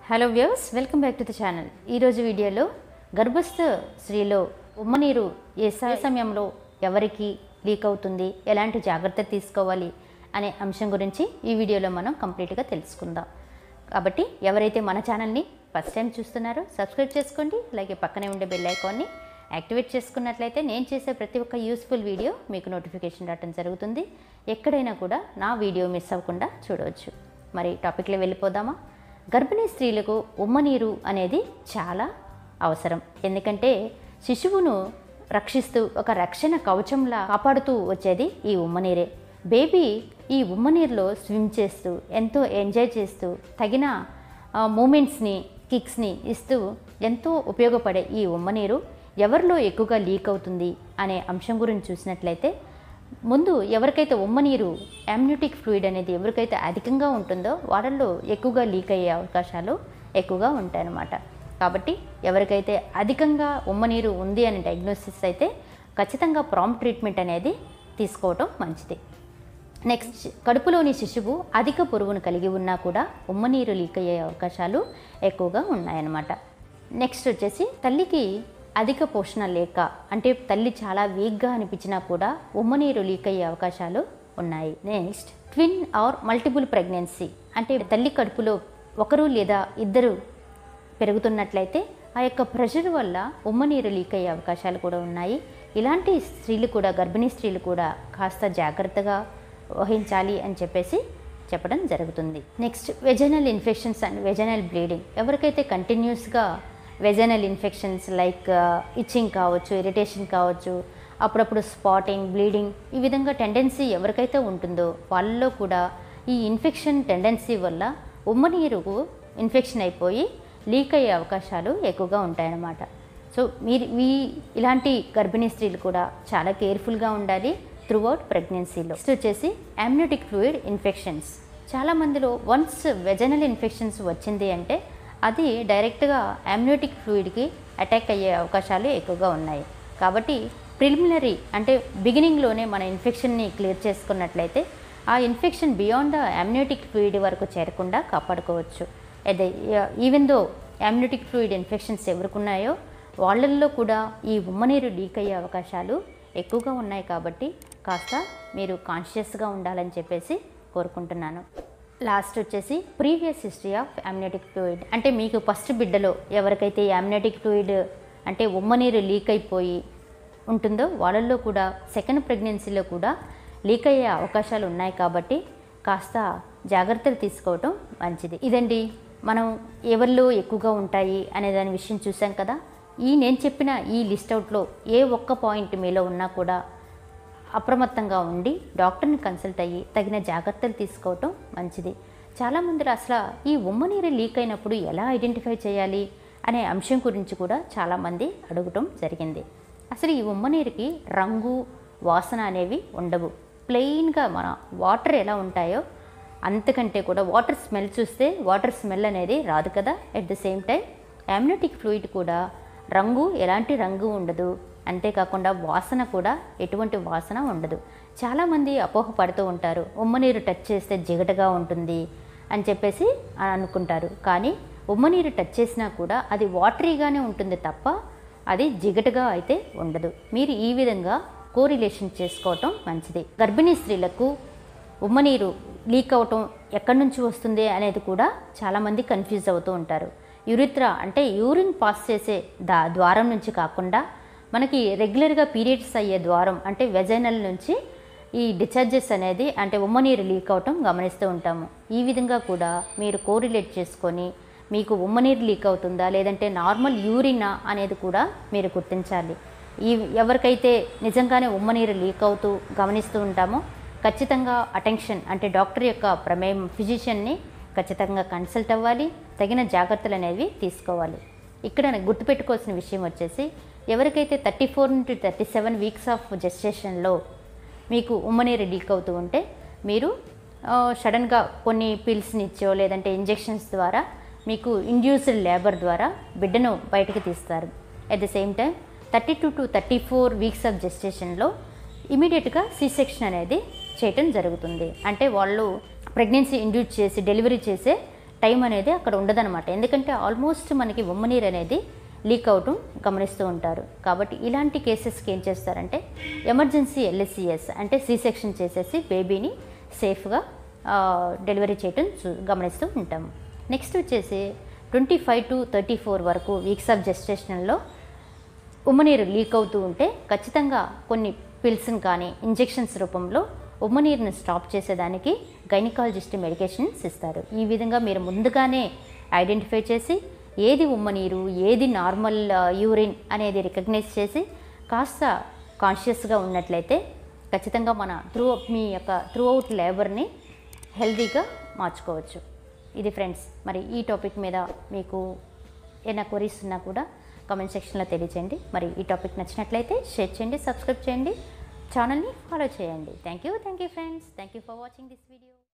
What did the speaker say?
hello viewers welcome back to the channel ఈరోజు వీడియోలో గర్భస్థ స్త్రీలో ఉమ్మనీరు ఏ స- సమయంలో ఎవరికి లీక్ అవుతుంది ఎలాంటి జాగ్రత్త తీసుకోవాలి అనే అంశం గురించి ఈ వీడియోలో మనం కంప్లీట్గా తెలుసుకుందాం కాబట్టి ఎవరైతే మన ఛానల్ని ఫస్ట్ టైం చూస్తున్నారో సబ్స్క్రైబ్ చేసుకోండి అలాగే పక్కనే ఉండే బెల్ ఐకాన్ని యాక్టివేట్ చేసుకున్నట్లయితే నేను చేసే ప్రతి ఒక్క యూస్ఫుల్ వీడియో మీకు నోటిఫికేషన్ రావడం జరుగుతుంది ఎక్కడైనా కూడా నా వీడియో మిస్ అవ్వకుండా చూడవచ్చు మరి టాపిక్లో వెళ్ళిపోదామా గర్భిణీ స్త్రీలకు ఉమ్మనీరు అనేది చాలా అవసరం ఎందుకంటే శిశువును రక్షిస్తూ ఒక రక్షణ కవచంలా కాపాడుతూ వచ్చేది ఈ ఉమ్మనీరే బేబీ ఈ ఉమ్మనీరులో స్విమ్ చేస్తూ ఎంతో ఎంజాయ్ చేస్తూ తగిన మూమెంట్స్ని కిక్స్ని ఇస్తూ ఎంతో ఉపయోగపడే ఈ ఉమ్మనీరు ఎవరిలో ఎక్కువగా లీక్ అవుతుంది అనే అంశం గురించి చూసినట్లయితే ముందు ఎవరికైతే ఉమ్మనీరు అమ్యూటిక్ ఫ్లూయిడ్ అనేది ఎవరికైతే అధికంగా ఉంటుందో వాళ్ళల్లో ఎక్కువగా లీక్ అయ్యే అవకాశాలు ఎక్కువగా ఉంటాయన్నమాట కాబట్టి ఎవరికైతే అధికంగా ఉమ్మనీరు ఉంది అని డయాగ్నోసిస్ అయితే ఖచ్చితంగా ప్రాంప్ట్ ట్రీట్మెంట్ అనేది తీసుకోవటం మంచిది నెక్స్ట్ కడుపులోని శిశువు అధిక పొరుగును కలిగి ఉన్నా కూడా ఉమ్మనీరు లీక్ అయ్యే అవకాశాలు ఎక్కువగా ఉన్నాయన్నమాట నెక్స్ట్ వచ్చేసి తల్లికి అధిక పోషణ లేక అంటే తల్లి చాలా వీక్గా అనిపించినా కూడా ఉమ్మనీరు లీక్ అయ్యే అవకాశాలు ఉన్నాయి next twin or multiple pregnancy అంటే తల్లి కడుపులో ఒకరు లేదా ఇద్దరు పెరుగుతున్నట్లయితే ఆ యొక్క ప్రెషర్ వల్ల ఉమ్మనీరు లీక్ అయ్యే అవకాశాలు కూడా ఉన్నాయి ఇలాంటి స్త్రీలు కూడా గర్భిణీ స్త్రీలు కూడా కాస్త జాగ్రత్తగా వహించాలి అని చెప్పేసి చెప్పడం జరుగుతుంది next vaginal infections and vaginal bleeding ఎవరికైతే కంటిన్యూస్గా వెజనల్ ఇన్ఫెక్షన్స్ లైక్ ఇచ్చింగ్ కావచ్చు ఇరిటేషన్ కావచ్చు అప్పుడప్పుడు స్పాటింగ్ బ్లీడింగ్ ఈ విధంగా టెండెన్సీ ఎవరికైతే ఉంటుందో వాళ్ళలో కూడా ఈ ఇన్ఫెక్షన్ టెండెన్సీ వల్ల ఉమ్మనీరుకు ఇన్ఫెక్షన్ అయిపోయి లీక్ అయ్యే అవకాశాలు ఎక్కువగా ఉంటాయన్నమాట సో మీరు ఈ ఇలాంటి గర్భిణీ స్త్రీలు కూడా చాలా కేర్ఫుల్గా ఉండాలి త్రూ అవుట్ ప్రెగ్నెన్సీలో నెక్స్ట్ వచ్చేసి అమ్యూటిక్ ఫ్లూయిడ్ ఇన్ఫెక్షన్స్ చాలా మందిలో వన్స్ వెజనల్ ఇన్ఫెక్షన్స్ వచ్చింది అంటే అది డైరెక్ట్గా అమ్యూటిక్ ఫ్లూయిడ్కి అటాక్ అయ్యే అవకాశాలు ఎక్కువగా ఉన్నాయి కాబట్టి ప్రిలిమినరీ అంటే బిగినింగ్లోనే మన ఇన్ఫెక్షన్ని క్లియర్ చేసుకున్నట్లయితే ఆ ఇన్ఫెక్షన్ బియాండ్ అమ్యూటిక్ ఫ్లూయిడ్ వరకు చేరకుండా కాపాడుకోవచ్చు అదే even though amniotic fluid infections ఎవరికి ఉన్నాయో వాళ్ళల్లో కూడా ఈ ఉమ్మనీరు లీక్ అయ్యే అవకాశాలు ఎక్కువగా ఉన్నాయి కాబట్టి కాస్త మీరు కాన్షియస్గా ఉండాలని చెప్పేసి కోరుకుంటున్నాను లాస్ట్ వచ్చేసి previous history of amniotic fluid అంటే మీకు ఫస్ట్ బిడ్డలో ఎవరికైతే ఈ అమ్యూటిక్ ఫ్లూయిడ్ అంటే ఉమ్మనీరు లీక్ అయిపోయి ఉంటుందో వాళ్ళల్లో కూడా సెకండ్ ప్రెగ్నెన్సీలో కూడా లీక్ అయ్యే అవకాశాలు ఉన్నాయి కాబట్టి కాస్త జాగ్రత్తలు తీసుకోవటం మంచిది ఇదండి మనం ఎవరిలో ఎక్కువగా ఉంటాయి అనే దాని విషయం చూసాం కదా ఈ నేను చెప్పిన ఈ లిస్ట్ అవుట్లో ఏ ఒక్క పాయింట్ మీలో ఉన్నా కూడా అప్రమత్తంగా ఉండి డాక్టర్ని కన్సల్ట్ అయ్యి తగిన జాగ్రత్తలు తీసుకోవటం మంచిది చాలామంది అసలు ఈ ఉమ్మనీరు లీక్ అయినప్పుడు ఎలా ఐడెంటిఫై చేయాలి అనే అంశం గురించి కూడా చాలామంది అడగటం జరిగింది అసలు ఈ ఉమ్మనీరుకి రంగు వాసన అనేవి ఉండవు ప్లెయిన్గా మన వాటర్ ఎలా ఉంటాయో అంతకంటే కూడా వాటర్ స్మెల్ చూస్తే వాటర్ స్మెల్ అనేది రాదు కదా at the same time amniotic fluid కూడా రంగు ఎలాంటి రంగు ఉండదు అంతేకాకుండా వాసన కూడా ఎటువంటి వాసన ఉండదు చాలామంది అపోహ పడుతూ ఉంటారు ఉమ్మనీరు టచ్ చేస్తే జిగటగా ఉంటుంది అని చెప్పేసి అనుకుంటారు కానీ ఉమ్మనీరు టచ్ చేసినా కూడా అది వాటరీగానే ఉంటుంది తప్ప అది జిగటగా అయితే ఉండదు మీరు ఈ విధంగా కోరిలేషన్ చేసుకోవటం మంచిది గర్భిణీ స్త్రీలకు ఉమ్మనీరు లీక్ అవటం ఎక్కడి నుంచి వస్తుంది అనేది కూడా చాలామంది కన్ఫ్యూజ్ అవుతూ ఉంటారు యురిత్రా అంటే యూరిన్ పాస్ చేసే దా ద్వారం నుంచి కాకుండా మనకి రెగ్యులర్గా పీరియడ్స్ అయ్యే ద్వారం అంటే వెజైనల్ నుంచి ఈ డిశ్చార్జెస్ అనేది అంటే ఉమ్మనీరు లీక్ అవటం గమనిస్తూ ఉంటాము ఈ విధంగా కూడా మీరు కోరిలేట్ చేసుకొని మీకు ఉమ్మనీరు లీక్ అవుతుందా లేదంటే నార్మల్ యూరినా అనేది కూడా మీరు గుర్తించాలి ఈ ఎవరికైతే నిజంగానే ఉమ్మనీరు లీక్ అవుతూ గమనిస్తూ ఉంటామో ఖచ్చితంగా అటెన్షన్ అంటే డాక్టర్ యొక్క ప్రమేయం ఫిజిషియన్ని ఖచ్చితంగా కన్సల్ట్ అవ్వాలి తగిన జాగ్రత్తలు అనేవి తీసుకోవాలి ఇక్కడ గుర్తుపెట్టుకోవాల్సిన విషయం వచ్చేసి ఎవరికైతే థర్టీ ఫోర్ నుండి థర్టీ సెవెన్ వీక్స్ ఆఫ్ జెస్టేషన్లో మీకు ఉమ్మనీరు లీక్ అవుతూ ఉంటే మీరు సడన్గా కొన్ని పిల్స్ని ఇచ్చో లేదంటే ఇంజెక్షన్స్ ద్వారా మీకు ఇండ్యూస్డ్ లేబర్ ద్వారా బిడ్డను బయటకు తీస్తారు at the same time thirty two to thirty four weeks of జెస్టేషన్లో ఇమీడియట్గా సి సెక్షన్ అనేది చేయటం జరుగుతుంది అంటే వాళ్ళు ప్రెగ్నెన్సీ ఇండ్యూస్ చేసి డెలివరీ చేసే టైం అనేది అక్కడ ఉండదన్నమాట ఎందుకంటే ఆల్మోస్ట్ మనకి ఉమ్మనీరు అనేది లీక్ అవటం గమనిస్తూ ఉంటారు కాబట్టి ఇలాంటి కేసెస్కి ఏం చేస్తారంటే ఎమర్జెన్సీ ఎల్ఎస్సిఎస్ అంటే సి సెక్షన్ చేసేసి బేబీని సేఫ్గా డెలివరీ చేయటం చూ గమనిస్తూ ఉంటాము నెక్స్ట్ వచ్చేసి twenty five to thirty four వరకు వీక్స్ ఆఫ్ జెస్టేషన్లో ఉమ్మనీరు లీక్ అవుతూ ఉంటే ఖచ్చితంగా కొన్ని పిల్స్ని కానీ ఇంజెక్షన్స్ రూపంలో ఉమ్మనీరుని స్టాప్ చేసేదానికి గైనకాలజిస్ట్ మెడికేషన్స్ ఇస్తారు ఈ విధంగా మీరు ముందుగానే ఐడెంటిఫై చేసి ఏది ఉమ్మనీరు ఏది నార్మల్ యూరిన్ అనేది రికగ్నైజ్ చేసి కాస్త కాన్షియస్గా ఉన్నట్లయితే ఖచ్చితంగా మన త్రూ మీ యొక్క త్రూ అవుట్ లేబర్ని హెల్తీగా మార్చుకోవచ్చు ఇది ఫ్రెండ్స్ మరి ఈ టాపిక్ మీద మీకు ఏమైనా క్వరీస్ ఉన్నా కూడా కామెంట్ సెక్షన్లో తెలియచేయండి మరి ఈ టాపిక్ నచ్చినట్లయితే షేర్ చేయండి సబ్స్క్రైబ్ చేయండి ఛానల్ని ఫాలో చేయండి thank you thank you friends thank you for watching this video